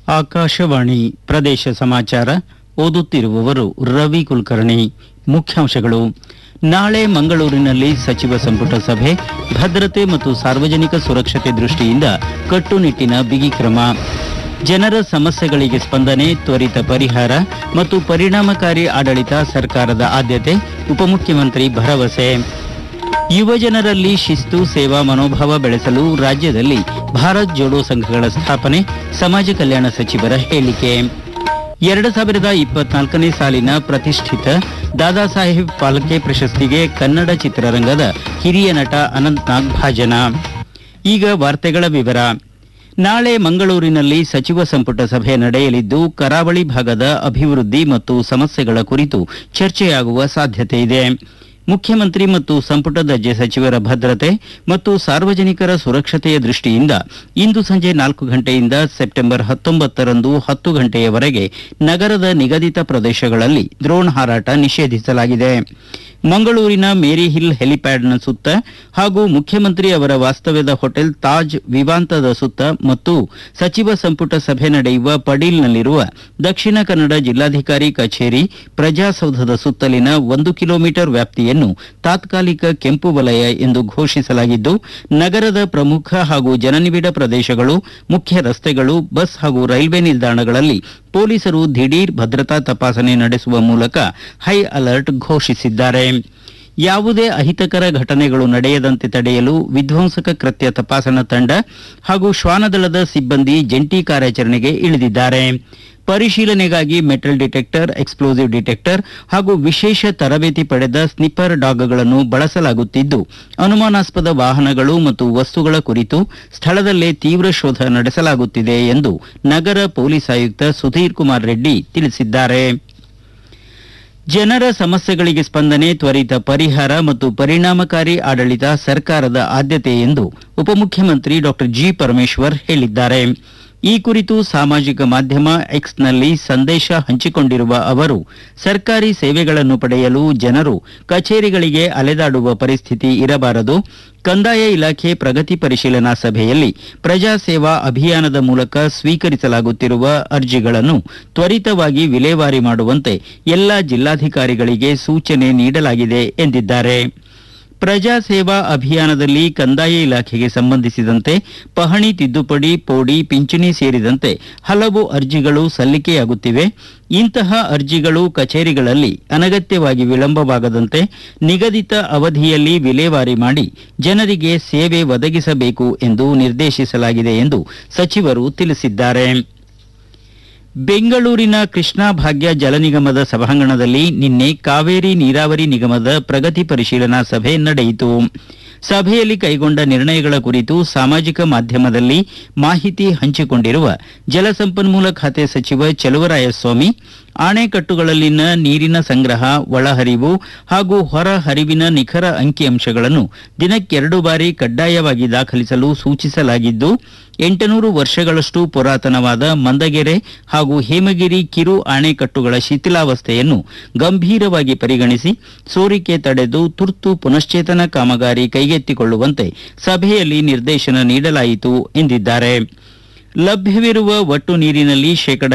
ಆಕಾಶವಾಣಿ ಪ್ರದೇಶ ಸಮಾಚಾರ ಓದುತ್ತಿರುವವರು ರವಿ ಕುಲಕರ್ಣಿ ಮುಖ್ಯಾಂಶಗಳು ನಾಳೆ ಮಂಗಳೂರಿನಲ್ಲಿ ಸಚಿವ ಸಂಪುಟ ಸಭೆ ಭದ್ರತೆ ಮತ್ತು ಸಾರ್ವಜನಿಕ ಸುರಕ್ಷತೆ ದೃಷ್ಟಿಯಿಂದ ಕಟ್ಟುನಿಟ್ಟಿನ ಬಿಗಿ ಕ್ರಮ ಜನರ ಸಮಸ್ಯೆಗಳಿಗೆ ಸ್ಪಂದನೆ ತ್ವರಿತ ಪರಿಹಾರ ಮತ್ತು ಪರಿಣಾಮಕಾರಿ ಆಡಳಿತ ಸರ್ಕಾರದ ಆದ್ಯತೆ ಉಪಮುಖ್ಯಮಂತ್ರಿ ಭರವಸೆ ಯುವ ಜನರಲ್ಲಿ ಶಿಸ್ತು ಸೇವಾ ಮನೋಭಾವ ಬೆಳೆಸಲು ರಾಜ್ಯದಲ್ಲಿ ಭಾರತ್ ಜೋಡೋ ಸಂಘಗಳ ಸ್ಥಾಪನೆ ಸಮಾಜ ಕಲ್ಯಾಣ ಸಚಿವರ ಹೇಳಿಕೆ ಎರಡು ಸಾವಿರದ ಇಪ್ಪತ್ನಾಲ್ಕನೇ ಸಾಲಿನ ಪ್ರತಿಷ್ಠಿತ ದಾದಾ ಸಾಹೇಬ್ ಫಾಲ್ಕೆ ಪ್ರಶಸ್ತಿಗೆ ಕನ್ನಡ ಚಿತ್ರರಂಗದ ಹಿರಿಯ ನಟ ಅನಂತ್ನಾಗ್ ಭಾಜನ ಈಗ ವಾರ್ತೆಗಳ ವಿವರ ನಾಳೆ ಮಂಗಳೂರಿನಲ್ಲಿ ಸಚಿವ ಸಂಪುಟ ಸಭೆ ನಡೆಯಲಿದ್ದು ಕರಾವಳಿ ಭಾಗದ ಅಭಿವೃದ್ಧಿ ಮತ್ತು ಸಮಸ್ಯೆಗಳ ಕುರಿತು ಚರ್ಚೆಯಾಗುವ ಸಾಧ್ಯತೆ ಇದೆ ಮುಖ್ಯಮಂತ್ರಿ ಮತ್ತು ಸಂಪುಟ ದರ್ಜೆ ಸಚಿವರ ಭದ್ರತೆ ಮತ್ತು ಸಾರ್ವಜನಿಕರ ಸುರಕ್ಷತೆಯ ದೃಷ್ಟಿಯಿಂದ ಇಂದು ಸಂಜೆ ನಾಲ್ಕು ಗಂಟೆಯಿಂದ ಸೆಪ್ಟೆಂಬರ್ ಹತ್ತೊಂಬತ್ತರಂದು ಹತ್ತು ಗಂಟೆಯವರೆಗೆ ನಗರದ ನಿಗದಿತ ಪ್ರದೇಶಗಳಲ್ಲಿ ಡ್ರೋನ್ ಹಾರಾಟ ನಿಷೇಧಿಸಲಾಗಿದೆ ಮಂಗಳೂರಿನ ಮೇರಿ ಹಿಲ್ ಹೆಲಿಪ್ಯಾಡ್ನ ಸುತ್ತ ಹಾಗೂ ಮುಖ್ಯಮಂತ್ರಿ ಅವರ ವಾಸ್ತವ್ಯದ ಹೋಟೆಲ್ ತಾಜ್ ವಿವಾಂತದ ಸುತ್ತ ಮತ್ತು ಸಚಿವ ಸಂಪುಟ ಸಭೆ ನಡೆಯುವ ಪಡೀಲ್ನಲ್ಲಿರುವ ದಕ್ಷಿಣ ಕನ್ನಡ ಜಿಲ್ಲಾಧಿಕಾರಿ ಕಚೇರಿ ಪ್ರಜಾಸೌಧದ ಸುತ್ತಲಿನ ಒಂದು ಕಿಲೋಮೀಟರ್ ವ್ಯಾಪ್ತಿಯನ್ನು ತಾತ್ಕಾಲಿಕ ಕೆಂಪು ವಲಯ ಎಂದು ಘೋಷಿಸಲಾಗಿದ್ದು ನಗರದ ಪ್ರಮುಖ ಹಾಗೂ ಜನನಿಬಿಡ ಪ್ರದೇಶಗಳು ಮುಖ್ಯ ರಸ್ತೆಗಳು ಬಸ್ ಹಾಗೂ ರೈಲ್ವೆ ನಿಲ್ದಾಣಗಳಲ್ಲಿ ಪೊಲೀಸರು ದಿಢೀರ್ ಭದ್ರತಾ ತಪಾಸಣೆ ನಡೆಸುವ ಮೂಲಕ ಹೈ ಅಲರ್ಟ್ ಘೋಷಿಸಿದ್ದಾರೆ ಯಾವುದೇ ಅಹಿತಕರ ಘಟನೆಗಳು ನಡೆಯದಂತೆ ತಡೆಯಲು ವಿಧ್ವಂಸಕ ಕೃತ್ಯ ತಪಾಸಣಾ ತಂಡ ಹಾಗೂ ಶ್ವಾನದಳದ ಸಿಬ್ಬಂದಿ ಜಂಟಿ ಕಾರ್ಯಾಚರಣೆಗೆ ಇಳಿದಿದ್ದಾರೆ ಪರಿಶೀಲನೆಗಾಗಿ ಮೆಟಲ್ ಡಿಟೆಕ್ಟರ್ ಎಕ್ಸ್ಪ್ಲೋಸಿವ್ ಡಿಟೆಕ್ಟರ್ ಹಾಗೂ ವಿಶೇಷ ತರಬೇತಿ ಪಡೆದ ಸ್ನಿಪ್ಪರ್ ಡಾಗ್ಗಳನ್ನು ಬಳಸಲಾಗುತ್ತಿದ್ದು ಅನುಮಾನಾಸ್ಪದ ವಾಹನಗಳು ಮತ್ತು ವಸ್ತುಗಳ ಕುರಿತು ಸ್ಥಳದಲ್ಲೇ ತೀವ್ರ ಶೋಧ ನಡೆಸಲಾಗುತ್ತಿದೆ ಎಂದು ನಗರ ಪೊಲೀಸ್ ಆಯುಕ್ತ ಸುಧೀರ್ ಕುಮಾರ್ ರೆಡ್ಡಿ ತಿಳಿಸಿದ್ದಾರೆ ಜನರ ಸಮಸ್ಯೆಗಳಿಗೆ ಸ್ಪಂದನೆ ತ್ವರಿತ ಪರಿಹಾರ ಮತ್ತು ಪರಿಣಾಮಕಾರಿ ಆಡಳಿತ ಸರ್ಕಾರದ ಆದ್ಯತೆ ಎಂದು ಉಪಮುಖ್ಯಮಂತ್ರಿ ಡಾಕ್ಟರ್ ಜಿ ಪರಮೇಶ್ವರ್ ಹೇಳಿದ್ದಾರೆ ಈ ಕುರಿತು ಸಾಮಾಜಿಕ ಮಾಧ್ಯಮ ಎಕ್ಸ್ನಲ್ಲಿ ಸಂದೇಶ ಹಂಚಿಕೊಂಡಿರುವ ಅವರು ಸರ್ಕಾರಿ ಸೇವೆಗಳನ್ನು ಪಡೆಯಲು ಜನರು ಕಚೇರಿಗಳಿಗೆ ಅಲೆದಾಡುವ ಪರಿಸ್ಥಿತಿ ಇರಬಾರದು ಕಂದಾಯ ಇಲಾಖೆ ಪ್ರಗತಿ ಪರಿಶೀಲನಾ ಸಭೆಯಲ್ಲಿ ಪ್ರಜಾ ಸೇವಾ ಅಭಿಯಾನದ ಮೂಲಕ ಸ್ವೀಕರಿಸಲಾಗುತ್ತಿರುವ ಅರ್ಜಿಗಳನ್ನು ತ್ವರಿತವಾಗಿ ವಿಲೇವಾರಿ ಮಾಡುವಂತೆ ಎಲ್ಲ ಜಿಲ್ಲಾಧಿಕಾರಿಗಳಿಗೆ ಸೂಚನೆ ನೀಡಲಾಗಿದೆ ಎಂದಿದ್ದಾರೆ ಪ್ರಜಾ ಸೇವಾ ಅಭಿಯಾನದಲ್ಲಿ ಕಂದಾಯ ಇಲಾಖೆಗೆ ಸಂಬಂಧಿಸಿದಂತೆ ಪಹಣಿ ತಿದ್ದುಪಡಿ ಪೋಡಿ ಪಿಂಚಣಿ ಸೇರಿದಂತೆ ಹಲವು ಅರ್ಜಿಗಳು ಸಲ್ಲಿಕೆಯಾಗುತ್ತಿವೆ ಇಂತಹ ಅರ್ಜಿಗಳು ಕಚೇರಿಗಳಲ್ಲಿ ಅನಗತ್ಯವಾಗಿ ವಿಳಂಬವಾಗದಂತೆ ನಿಗದಿತ ಅವಧಿಯಲ್ಲಿ ವಿಲೇವಾರಿ ಮಾಡಿ ಜನರಿಗೆ ಸೇವೆ ಒದಗಿಸಬೇಕು ಎಂದು ನಿರ್ದೇಶಿಸಲಾಗಿದೆ ಎಂದು ಸಚಿವರು ತಿಳಿಸಿದ್ದಾರೆ ಬೆಂಗಳೂರಿನ ಕೃಷ್ಣಾ ಭಾಗ್ಯ ಜಲ ನಿಗಮದ ಸಭಾಂಗಣದಲ್ಲಿ ನಿನ್ನೆ ಕಾವೇರಿ ನೀರಾವರಿ ನಿಗಮದ ಪ್ರಗತಿ ಪರಿಶೀಲನಾ ಸಭೆ ನಡೆಯಿತು ಸಭೆಯಲ್ಲಿ ಕೈಗೊಂಡ ನಿರ್ಣಯಗಳ ಕುರಿತು ಸಾಮಾಜಿಕ ಮಾಧ್ಯಮದಲ್ಲಿ ಮಾಹಿತಿ ಹಂಚಿಕೊಂಡಿರುವ ಜಲಸಂಪನ್ಮೂಲ ಖಾತೆ ಸಚಿವ ಚಲುವರಾಯಸ್ವಾಮಿ ಆಣೆಕಟ್ಟುಗಳಲ್ಲಿನ ನೀರಿನ ಸಂಗ್ರಹ ಒಳಹರಿವು ಹಾಗೂ ಹೊರ ಹರಿವಿನ ನಿಖರ ಅಂಕಿಅಂಶಗಳನ್ನು ದಿನಕ್ಕೆರಡು ಬಾರಿ ಕಡ್ಡಾಯವಾಗಿ ದಾಖಲಿಸಲು ಸೂಚಿಸಲಾಗಿದ್ದು ಎಂಟುನೂರು ವರ್ಷಗಳಷ್ಟು ಪುರಾತನವಾದ ಮಂದಗೆರೆ ಹಾಗೂ ಹೇಮಗಿರಿ ಕಿರು ಆಣೆಕಟ್ಟುಗಳ ಶಿಥಿಲಾವಸ್ಥೆಯನ್ನು ಗಂಭೀರವಾಗಿ ಪರಿಗಣಿಸಿ ಸೋರಿಕೆ ತಡೆದು ತುರ್ತು ಪುನಶ್ಚೇತನ ಕಾಮಗಾರಿ ಕೈಗೆತ್ತಿಕೊಳ್ಳುವಂತೆ ಸಭೆಯಲ್ಲಿ ನಿರ್ದೇಶನ ನೀಡಲಾಯಿತು ಎಂದಿದ್ದಾರೆ ಲಭ್ಯವಿರುವ ಒಟ್ಟು ನೀರಿನಲ್ಲಿ ಶೇಕಡ